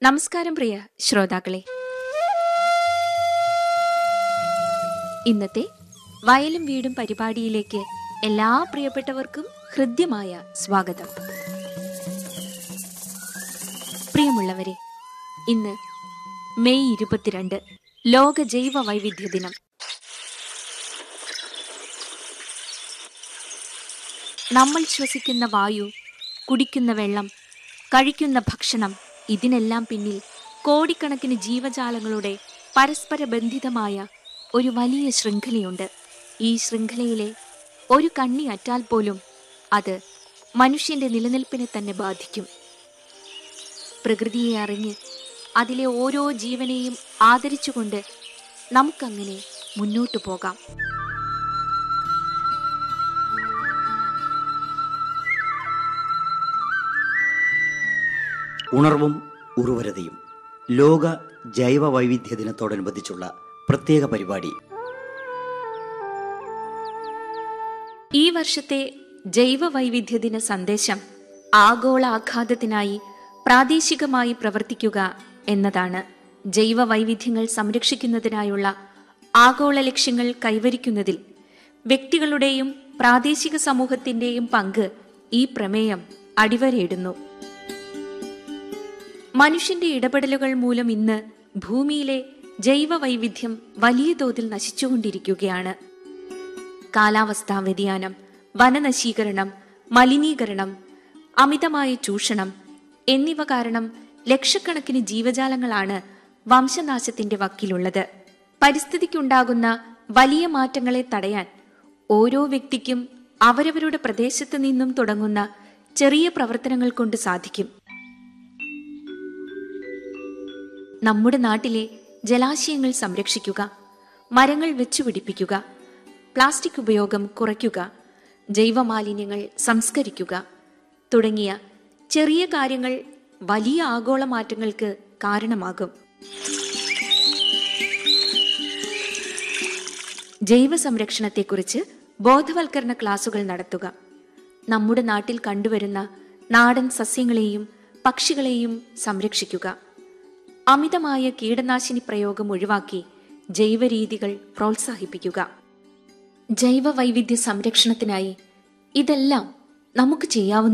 നമസ്കാരം പ്രിയ ശ്രോതാക്കളെ ഇന്നത്തെ വയലും വീടും പരിപാടിയിലേക്ക് എല്ലാ പ്രിയപ്പെട്ടവർക്കും ഹൃദ്യമായ സ്വാഗതം പ്രിയമുള്ളവരെ ഇന്ന് മെയ് ഇരുപത്തിരണ്ട് ലോക ജൈവ വൈവിധ്യ ദിനം നമ്മൾ ശ്വസിക്കുന്ന വായു കുടിക്കുന്ന വെള്ളം കഴിക്കുന്ന ഭക്ഷണം ഇതിനെല്ലാം പിന്നിൽ കോടിക്കണക്കിന് ജീവജാലങ്ങളുടെ പരസ്പര ബന്ധിതമായ ഒരു വലിയ ശൃംഖലയുണ്ട് ഈ ശൃംഖലയിലെ ഒരു കണ്ണി അറ്റാൽ പോലും അത് മനുഷ്യന്റെ നിലനിൽപ്പിനെ തന്നെ ബാധിക്കും പ്രകൃതിയെ അറിഞ്ഞ് അതിലെ ഓരോ ജീവനെയും ആദരിച്ചുകൊണ്ട് നമുക്കങ്ങനെ മുന്നോട്ടു പോകാം ഉണർവും ഉറുവരതയും ലോക ജൈവ വൈവിധ്യ ദിനത്തോടനുബന്ധിച്ചുള്ള പ്രത്യേക പരിപാടി ഈ വർഷത്തെ ജൈവ വൈവിധ്യ ദിന സന്ദേശം ആഗോള ആഘാതത്തിനായി പ്രാദേശികമായി പ്രവർത്തിക്കുക എന്നതാണ് ജൈവ വൈവിധ്യങ്ങൾ സംരക്ഷിക്കുന്നതിനായുള്ള ആഗോള ലക്ഷ്യങ്ങൾ കൈവരിക്കുന്നതിൽ വ്യക്തികളുടെയും പ്രാദേശിക സമൂഹത്തിന്റെയും പങ്ക് ഈ പ്രമേയം അടിവരയിടുന്നു മനുഷ്യന്റെ ഇടപെടലുകൾ മൂലം ഇന്ന് ഭൂമിയിലെ ജൈവ വൈവിധ്യം വലിയ തോതിൽ നശിച്ചുകൊണ്ടിരിക്കുകയാണ് കാലാവസ്ഥാ വ്യതിയാനം വനനശീകരണം മലിനീകരണം അമിതമായ ചൂഷണം എന്നിവ കാരണം ലക്ഷക്കണക്കിന് ജീവജാലങ്ങളാണ് വംശനാശത്തിന്റെ വക്കിലുള്ളത് പരിസ്ഥിതിക്കുണ്ടാകുന്ന വലിയ മാറ്റങ്ങളെ തടയാൻ ഓരോ വ്യക്തിക്കും അവരവരുടെ പ്രദേശത്ത് നിന്നും തുടങ്ങുന്ന ചെറിയ പ്രവർത്തനങ്ങൾ കൊണ്ട് സാധിക്കും നമ്മുടെ നാട്ടിലെ ജലാശയങ്ങൾ സംരക്ഷിക്കുക മരങ്ങൾ വെച്ചുപിടിപ്പിക്കുക പ്ലാസ്റ്റിക് ഉപയോഗം കുറയ്ക്കുക ജൈവമാലിന്യങ്ങൾ സംസ്കരിക്കുക തുടങ്ങിയ ചെറിയ കാര്യങ്ങൾ വലിയ ആഗോള മാറ്റങ്ങൾക്ക് കാരണമാകും ജൈവ സംരക്ഷണത്തെക്കുറിച്ച് ബോധവൽക്കരണ ക്ലാസുകൾ നടത്തുക നമ്മുടെ നാട്ടിൽ കണ്ടുവരുന്ന നാടൻ സസ്യങ്ങളെയും പക്ഷികളെയും സംരക്ഷിക്കുക അമിതമായ കീടനാശിനി പ്രയോഗം ഒഴിവാക്കി ജൈവരീതികൾ പ്രോത്സാഹിപ്പിക്കുക ജൈവ വൈവിധ്യ സംരക്ഷണത്തിനായി ഇതെല്ലാം നമുക്ക് ചെയ്യാവുന്ന